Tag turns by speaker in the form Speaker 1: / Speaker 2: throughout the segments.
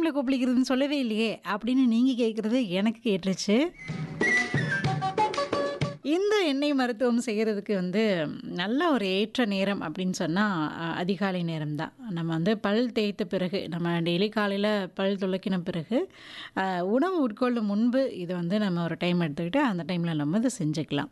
Speaker 1: டைம்ல கொப்பளிக்கிறதுன்னு சொல்லவே இல்லையே! அப்படின்னு நீங்க கேட்கறது எனக்கு கேட்டுருச்சு. இந்த எண்ணெய் மருத்துவம் செய்யறதுக்கு வந்து நல்ல ஒரு ஏற்ற நேரம் அப்படின்னு சொன்னா, அ அதிகாலை நேரம் தான். நம்ம வந்து பல் தேய்த்த பிறகு, நம்ம டெய்லி காலையில பல் துலக்கின பிறகு, அ உணவு உட்கொள்ளும் முன்பு இத வந்து நம்ம ஒரு டைம் எடுத்துக்கிட்டு, அந்த டைம்ல நம்ம இத செஞ்சுக்கலாம்.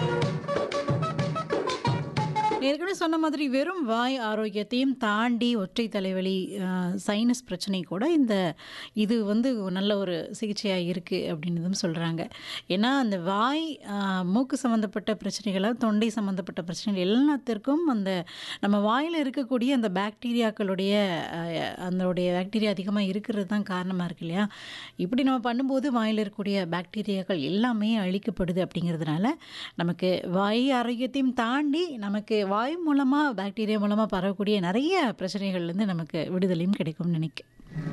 Speaker 1: ஏற்கனவே சொன்ன மாதிரி வெறும் வாய் ஆரோக்கியத்தையும் தாண்டி ஒற்றை தலைவலி, அ சைனஸ் பிரச்சனை கூட இந்த இது வந்து நல்ல ஒரு சிகிச்சையா இருக்கு அப்படின்னதும் சொல்றாங்க. ஏன்னா, அந்த வாய், அ மூக்கு சம்மந்தப்பட்ட பிரச்சனைகள, தொண்டை சம்மந்தப்பட்ட பிரச்சனைகள் எல்லாத்திற்கும் அந்த நம்ம வாயில இருக்கக்கூடிய அந்த பாக்டீரியாக்களுடைய அ அதனுடைய பாக்டீரியா அதிகமா இருக்கிறது தான் காரணமா இருக்கு இல்லையா? இப்படி நம்ம பண்ணும்போது வாயில இருக்கக்கூடிய பாக்டீரியாக்கள் எல்லாமே அழிக்கப்படுது அப்படிங்கிறதுனால, நமக்கு வாய் ஆரோக்கியத்தையும் தாண்டி நமக்கு வாய் மூலமா, பாக்டீரியா மூலமா பரவக்கூடிய நெறைய பிரச்சனைகள்லேருந்து நமக்கு விடுதலையும் கிடைக்கும்னு நினைக்கிறேன்.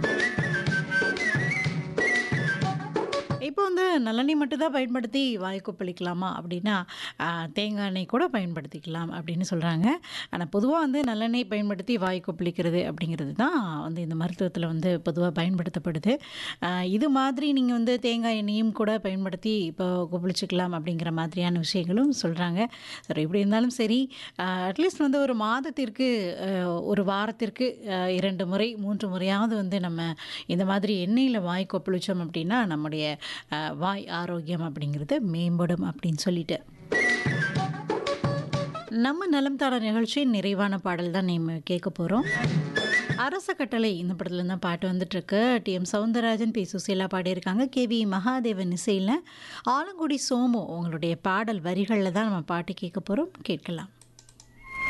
Speaker 1: இப்போ வந்து நல்லெண்ணெய் மட்டும் தான் பயன்படுத்தி வாய் கொப்பளிக்கலாமா? அப்படின்னா, அ தேங்காய் எண்ணெய் கூட பயன்படுத்திக்கலாம் அப்படின்னு சொல்றாங்க. ஆனா, பொதுவா வந்து நல்லெண்ணெய் பயன்படுத்தி வாய் கொப்பளிக்கிறது அப்படிங்கிறது தான் வந்து இந்த மருத்துவத்தில வந்து பொதுவா பயன்படுத்தப்படுது. அ இது மாதிரி நீங்க வந்து தேங்காய் எண்ணெயும் கூட பயன்படுத்தி இப்போ கொப்பளிச்சுக்கலாம் அப்படிங்கிற மாதிரியான விஷயங்களும் சொல்றாங்க. சரி எப்படி இருந்தாலும் சரி, அ அட்லீஸ்ட் வந்து ஒரு மாதத்திற்கு, அ ஒரு வாரத்திற்கு அ 2 முறை, 3 முறையாவது வந்து நம்ம இந்த மாதிரி எண்ணெயில வாய் கொப்பளிச்சோம் அப்படின்னா, நம்முடைய அ வாய் ஆரோக்கியம் அப்படிங்கிறது மேம்படும் அப்படின்னு சொல்லிட்டு. நம்ம நலம் தான நிகழ்ச்சியின் நிறைவான பாடல் தான் நம்ம கேட்க போறோம். அரச கட்டளை இந்த படத்துல தான் பாட்டு வந்துட்டுருக்கு. டி.எம். சௌந்தரராஜன், பி. சுசீலா பாடியிருக்காங்க. கே.வி. மகாதேவன் இசையில ஆலங்குடி சோமு உங்களுடைய பாடல் வரிகள்ல தான் நம்ம பாட்டு கேட்க போறோம். கேட்கலாம்.